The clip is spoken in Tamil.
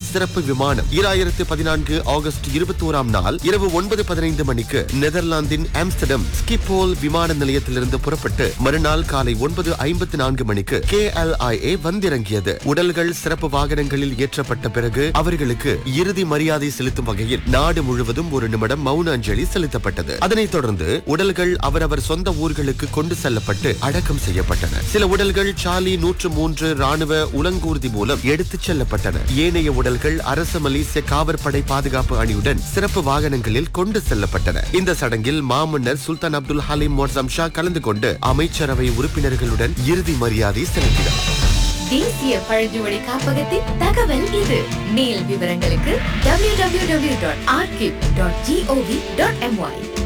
சிறப்பு விமானம் ஈராயிரத்து பதினான்கு ஆகஸ்ட் இருபத்தி ஓராம் நாள் இரவு ஒன்பது பதினைந்து மணிக்கு நெதர்லாந்தின் ஆம்ஸ்டர்டம் ஸ்கிப்போல் விமான நிலையத்திலிருந்து புறப்பட்டு மறுநாள் காலை ஒன்பது ஐம்பத்தி நான்கு மணிக்கு கே வந்திறங்கியது உடல்கள் சிறப்பு வாகனங்களில் ஏற்றப்பட்ட பிறகு அவர்களுக்கு இறுதி மரியாதை செலுத்தும் வகையில் நாடு முழுவதும் ஒரு நிமிடம் மௌன அஞ்சலி செலுத்தப்பட்டது அதனைத் தொடர்ந்து உடல்கள் அவரவர் சொந்த ஊர்களுக்கு கொண்டு செல்லப்பட்டு அடக்கம் செய்யப்பட்டன சில உடல்கள் சாலி நூற்று மூன்று ராணுவ உலங்கூர்தி மூலம் எடுத்துச் செல்லப்பட்டன ஏனைய உடல்கள் அரசு மலேசிய காவற்படை பாதுகாப்பு அணியுடன் சிறப்பு வாகனங்களில் கொண்டு செல்லப்பட்டன இந்த சடங்கில் மாமன்னர் சுல்தான் அப்துல் ஹலீம் மொர்சம் ஷா கலந்து கொண்டு அமைச்சரவை உறுப்பினர்களுடன் இறுதி மரியாதை செலுத்தினார் தேசிய பழங்குடி காப்பகத்தின் தகவல் இது மேல் விவரங்களுக்கு www.archive.gov.my